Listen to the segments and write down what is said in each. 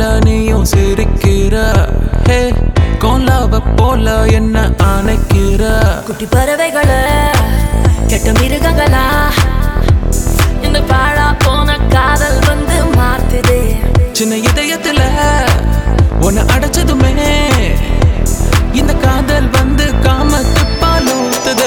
போல நீயும் சிரிக்கிற ஹே கோலாவ போல என்ன அணைக்கிற குட்டி பறவைகள கெட்ட மிருகங்களா இந்த பாழா போன காதல் வந்து மாத்துதே சின்ன இதயத்துல உன்னை அடைச்சதுமே இந்த காதல் வந்து காமத்து பாலூத்துதே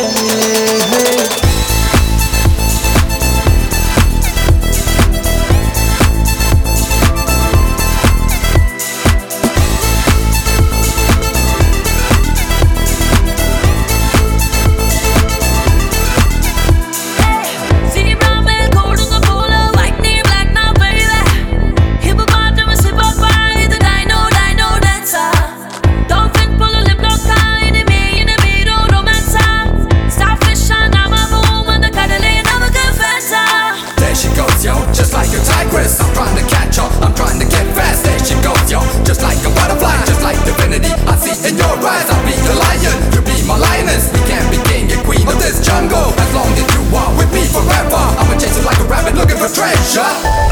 Zebra மேல் கோடுங்க போல white knee black now baby Hippopotamus hippopie இது dino dino dancer Dolphin pull a lip lock enemy enemy no romance Starfish நாம boom அந்த கடலே நமக்கு fancy There she goes, yo, just like a tigress. I'm trying to catch her, I'm trying to get fast. There she goes, yo, just like a butterfly, just like divinity. I see in your eyes, I'll be the lion, you be my lioness. We can be king and queen of this jungle. As long as you are with me forever, I'ma chase you like a rabbit looking for treasure.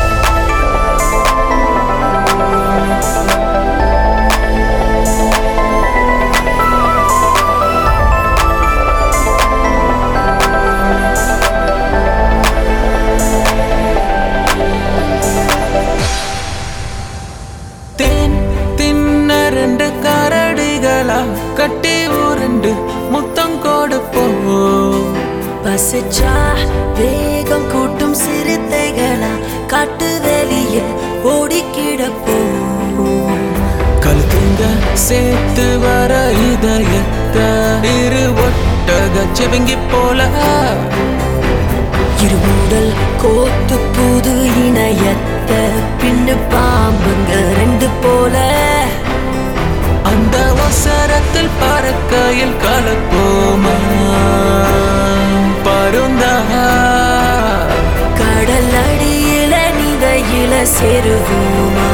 தேன் தின்ன ரெண்டு கரடிகளா கட்டி உருண்டு முத்தம் கொடுப்போம் பசிச்சா வேகம் கூட்டும் சிறுத்தைகளா காட்டு வெளியில் ஓடிக்கிடப்போம் கழுத்துங்க சேர்த்து வர இதயத்தை இரு ஒட்டக செவங்கி போல இருமுடல் கோத்து புது இணையத்த பின்னு பாம்புங்க ரெண்டு போல அந்த அவசரத்தில் பறக்கையில் கலப்போமா பருந்தா கடல் அடியில நிதையில செருவோமா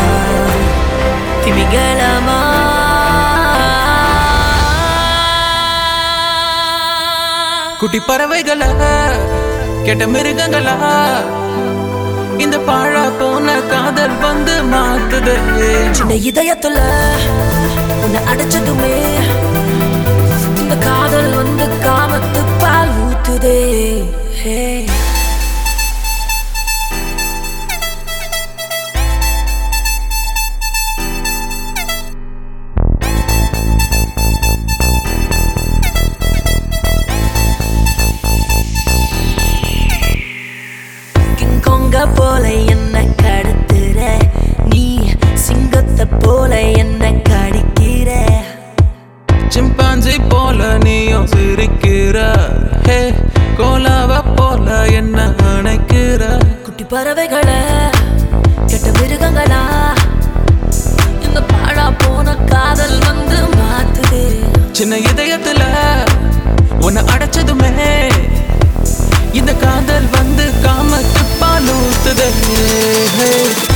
திமிங்கலமா குட்டி பறவைகளா கெட்ட மிருகங்களா இந்த பாழா போன காதல் வந்து மாத்துது சின்ன இதயத்துல உன்னை அடைச்சதுமே இந்த காதல் வந்து காமத்து பால் ஊத்துதே ஹே கிங்கொங்க போல என்ன கடத்துற நீ சிங்கத்தை போல என்ன கடிக்கிற சிம்பாஞ்சி போல நீயும் சிரிக்கிற ஹே கோலாவ போல என்ன அணைக்கிற குட்டி பறவைகள கெட்ட மிருகங்களா இந்த பாழா போன காதல் வந்து மாத்துது சின்ன இதயத்துல உன்னை அடைச்சதுமே இந்த காதல் வந்து காமத்து பாலூத்துதே